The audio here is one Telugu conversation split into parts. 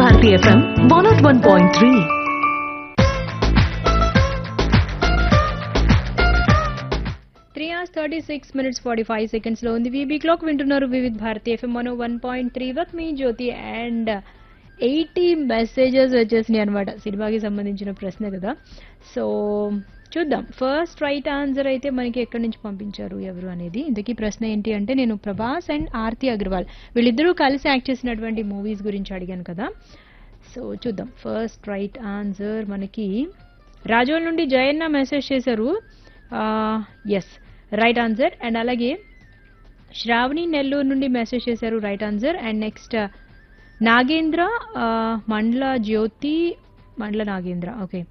Bharati FM one nought one point three three hours thirty six minutes forty five seconds లో ఉంది వీబీ క్లాక్ వింటున్నారు వివిధ్ భారతి ఎఫ్ఎం మనో వన్ పాయింట్ త్రీ వక్ మీ జ్యోతి అండ్ ఎయిటీ మెసేజెస్ వచ్చేసినాయి అనమాట సినిమాకి సంబంధించిన ప్రశ్న కదా సో చూద్దాం ఫస్ట్ రైట్ ఆన్సర్ అయితే మనకి ఎక్కడి నుంచి పంపించారు ఎవరు అనేది ఇంతకీ ప్రశ్న ఏంటి అంటే నేను ప్రభాస్ అండ్ ఆర్తి అగర్వాల్ వీళ్ళిద్దరూ కలిసి యాక్ట్ చేసినటువంటి మూవీస్ గురించి అడిగాను కదా సో చూద్దాం ఫస్ట్ రైట్ ఆన్సర్ మనకి రాజోల్ నుండి జయన్న మెసేజ్ చేశారు ఎస్ రైట్ ఆన్సర్ అండ్ అలాగే శ్రావణి నెల్లూరు నుండి మెసేజ్ చేశారు right answer and next Nagendra ఆ, మండల జ్యోతి మండల నాగేంద్ర ఓకే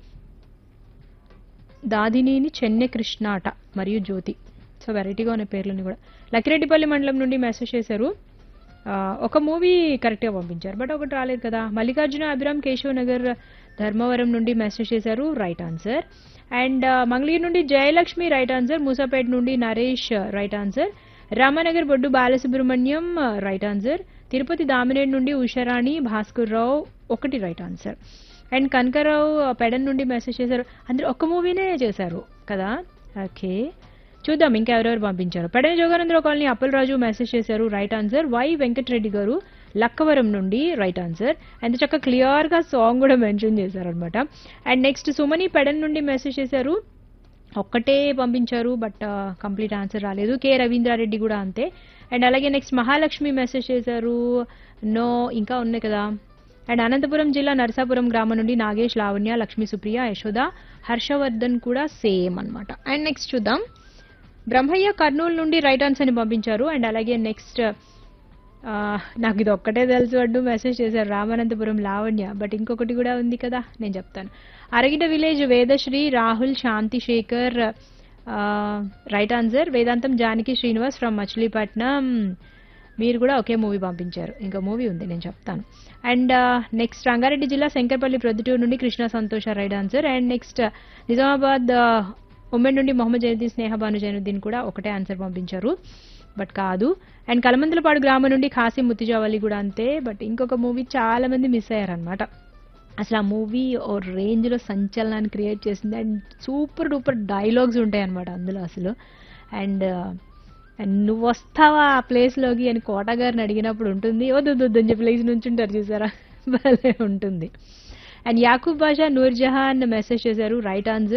దాదినేని చెన్నె కృష్ణాట మరియు జ్యోతి సో వెరైటీగా ఉన్న పేర్లన్నీ కూడా లకిరెడ్డిపల్లి మండలం నుండి మెసేజ్ చేశారు ఆ, ఒక మూవీ కరెక్ట్గా పంపించారు బట్ ఒకటి రాలేదు కదా మల్లికార్జున అభిరామ్ కేశవ్ నగర్ ధర్మవరం నుండి మెసేజ్ చేశారు రైట్ ఆన్సర్ అండ్ మంగళగిరి నుండి జయలక్ష్మి రైట్ ఆన్సర్ మూసాపేట నుండి Naresh right answer Ramanagar Boddu Balasubrahmanyam right answer Tirupati Damineedu నుండి ఉషారాణి భాస్కర్ రావు ఒకటి right answer and Kanakarao Pedana నుండి మెసేజ్ చేశారు అందరూ ఒక్క మూవీనే చేశారు కదా ఓకే చూద్దాం ఇంకా ఎవరెవరు పంపించారు పెడన జోగానందరావు కాలనీ అప్పలరాజు మెసేజ్ చేశారు right answer Y Venkatareddy garu Lakkavaram నుండి రైట్ ఆన్సర్ అండ్ చక్క క్లియర్ గా సాంగ్ కూడా మెన్షన్ చేశారు అనమాట అండ్ నెక్స్ట్ సుమని పెడన్ నుండి మెసేజ్ చేశారు ఒక్కటే పంపించారు బట్ కంప్లీట్ ఆన్సర్ రాలేదు కె రవీంద్రారెడ్డి కూడా అంతే అండ్ అలాగే నెక్స్ట్ మహాలక్ష్మి మెసేజ్ చేశారు నో ఇంకా ఉన్నాయి కదా అండ్ అనంతపురం జిల్లా నరసాపురం గ్రామం నుండి నాగేష్ లావణ్య లక్ష్మీ సుప్రియ యశోద హర్షవర్ధన్ కూడా సేమ్ అన్నమాట అండ్ నెక్స్ట్ చూద్దాం బ్రహ్మయ్య కర్నూలు నుండి రైట్ ఆన్సర్ ని పంపించారు అండ్ అలాగే నెక్స్ట్ ఆ, నాకు ఇది ఒక్కటే తెలుసు అంటూ మెసేజ్ చేశారు రామానంతపురం లావణ్య బట్ ఇంకొకటి కూడా ఉంది కదా నేను చెప్తాను Aragita village Vedasri Rahul Shanti Sekhar right answer Vedantam Janaki Srinivas from Machilipatnam మీరు కూడా ఒకే మూవీ పంపించారు ఇంకా మూవీ ఉంది నేను చెప్తాను అండ్ నెక్స్ట్ రంగారెడ్డి జిల్లా శంకర్పల్లి ప్రొద్దుటూరు నుండి Krishna Santosha right answer and next Nizamabad ఉమెన్ నుండి మొహమ్మద్ జైనుద్దీన్ స్నేహ భాను జైనుద్దీన్ కూడా ఒకటే ఆన్సర్ పంపించారు బట్ కాదు అండ్ కలమందలపాడు గ్రామం నుండి ఖాసీ ముత్తిజావలి కూడా అంతే బట్ ఇంకొక మూవీ చాలా మంది మిస్ అయ్యారనమాట అసలు ఆ మూవీ ఓ రేంజ్లో సంచలనాన్ని క్రియేట్ చేసింది అండ్ సూపర్ డూపర్ డైలాగ్స్ ఉంటాయి అనమాట అందులో అసలు అండ్ అండ్ నువ్వు వస్తావా ఆ ప్లేస్లోకి అని కోట గారిని అడిగినప్పుడు ఉంటుంది వద్దు వద్దు వద్దు అని చెప్పి లేచి నుంచుంటారు చూసారా భలే ఉంటుంది అండ్ యాకూబ్ బాషా నూర్జహాన్ మెసేజ్ చేశారు రైట్ ఆన్సర్